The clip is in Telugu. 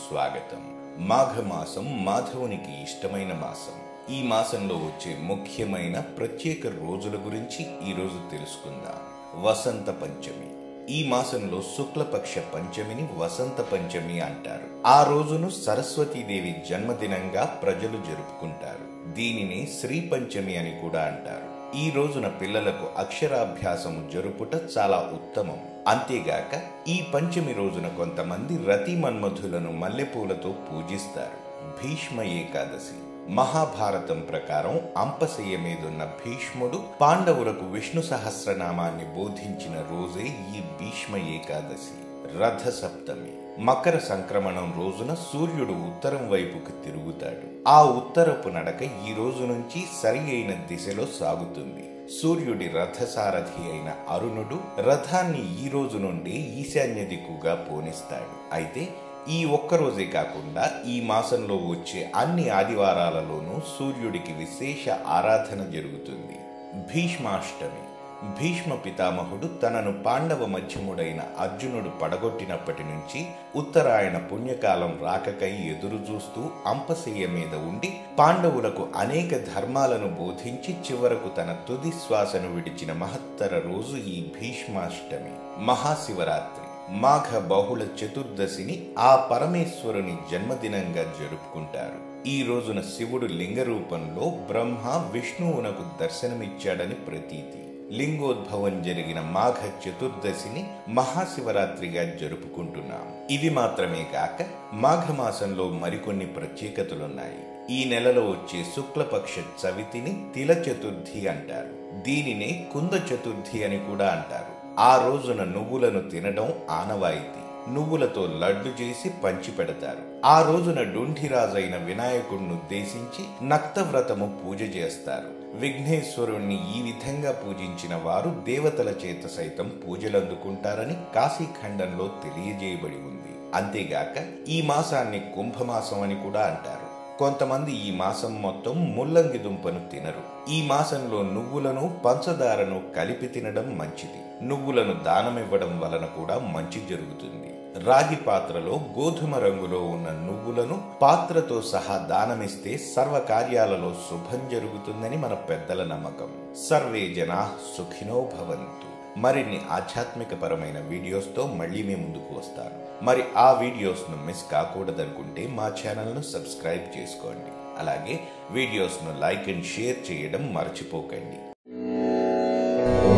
స్వాగతం మాఘమాసం మాధవునికి ఇష్టమైన మాసం ఈ మాసంలో వచ్చే ముఖ్యమైన ప్రత్యేక రోజుల గురించి ఈరోజు తెలుసుకుందాం వసంత పంచమి ఈ మాసంలో శుక్లపక్ష పంచమిని వసంత పంచమి అంటారు ఆ రోజును సరస్వతీదేవి జన్మదినంగా ప్రజలు జరుపుకుంటారు దీనిని శ్రీ పంచమి అని కూడా అంటారు ఈ రోజున పిల్లలకు అక్షరాభ్యాసము జరుపుట చాలా ఉత్తమం అంతేగాక ఈ పంచమి రోజున కొంతమంది రతి మన్మధులను మల్లెపూలతో పూజిస్తారు భీష్మ ఏకాదశి మహాభారతం ప్రకారం అంపశయ్య మీదున్న భీష్ముడు పాండవులకు విష్ణు సహస్రనామాన్ని బోధించిన రోజే ఈ భీష్మ ఏకాదశి రథ సప్తమి మకర సంక్రమణం రోజున సూర్యుడు ఉత్తరం వైపుకు తిరుగుతాడు ఆ ఉత్తరపు నడక ఈ రోజు నుంచి సరి అయిన దిశలో సాగుతుంది సూర్యుడి రథసారథి అయిన అరుణుడు రథాన్ని ఈ రోజు నుండి ఈశాన్య దిక్కుగా పోనిస్తాడు అయితే ఈ ఒక్కరోజే కాకుండా ఈ మాసంలో వచ్చే అన్ని ఆదివారాలలోనూ సూర్యుడికి విశేష ఆరాధన జరుగుతుంది భీష్మాష్టమి భీష్మ పితామహుడు తనను పాండవ మధ్యముడైన అర్జునుడు పడగొట్టినప్పటి నుంచి ఉత్తరాయణ పుణ్యకాలం రాకకై ఎదురు చూస్తూ అంపశయ్య మీద ఉండి పాండవులకు అనేక ధర్మాలను బోధించి చివరకు తన తుది శ్వాసను విడిచిన మహత్తర రోజు ఈ భీష్మాష్టమి మహాశివరాత్రి మాఘ బహుళ చతుర్దశిని ఆ పరమేశ్వరుని జన్మదినంగా జరుపుకుంటారు ఈ రోజున శివుడు లింగ రూపంలో బ్రహ్మ విష్ణువునకు దర్శనమిచ్చాడని ప్రతీతి లింగోద్భవం జరిగిన మాఘ చతుర్దశిని మహాశివరాత్రిగా జరుపుకుంటున్నాం ఇవి మాత్రమే కాక మాఘమాసంలో మరికొన్ని ప్రత్యేకతలున్నాయి ఈ నెలలో వచ్చే శుక్లపక్ష చవితిని తిల చతుర్థి అంటారు దీనినే కుంద చతుర్థి అని కూడా అంటారు ఆ రోజున నువ్వులను తినడం ఆనవాయితీ నువ్వులతో లడ్డు చేసి పంచి పెడతారు ఆ రోజున డుంఠిరాజైన వినాయకుడిని ఉద్దేశించి నక్తవ్రతము పూజ చేస్తారు విఘ్నేశ్వరుణ్ణి ఈ విధంగా పూజించిన వారు దేవతల చేత సైతం పూజలందుకుంటారని కాశీఖండంలో తెలియజేయబడి ఉంది అంతేగాక ఈ మాసాన్ని కుంభమాసం అని కూడా అంటారు కొంతమంది ఈ మాసం మొత్తం ముల్లంగి దుంపను తినరు ఈ మాసంలో నువ్వులను పంచదారను కలిపి తినడం మంచిది నువ్వులను దానమివ్వడం వలన కూడా మంచి జరుగుతుంది రాగి పాత్రలో గోధుమ రంగులో ఉన్న నువ్వులను పాత్రతో సహా దానమిస్తే సర్వకార్యాలలో శుభం జరుగుతుందని మన పెద్దల నమ్మకం సర్వే జనా సుఖినో భవంతు మరిన్ని ఆధ్యాత్మిక పరమైన వీడియోస్తో మళ్ళీ మీ ముందుకు వస్తాను మరి ఆ వీడియోస్ను మిస్ కాకూడదనుకుంటే మా ఛానల్ను సబ్స్క్రైబ్ చేసుకోండి అలాగే వీడియోస్ను లైక్ అండ్ షేర్ చేయడం మర్చిపోకండి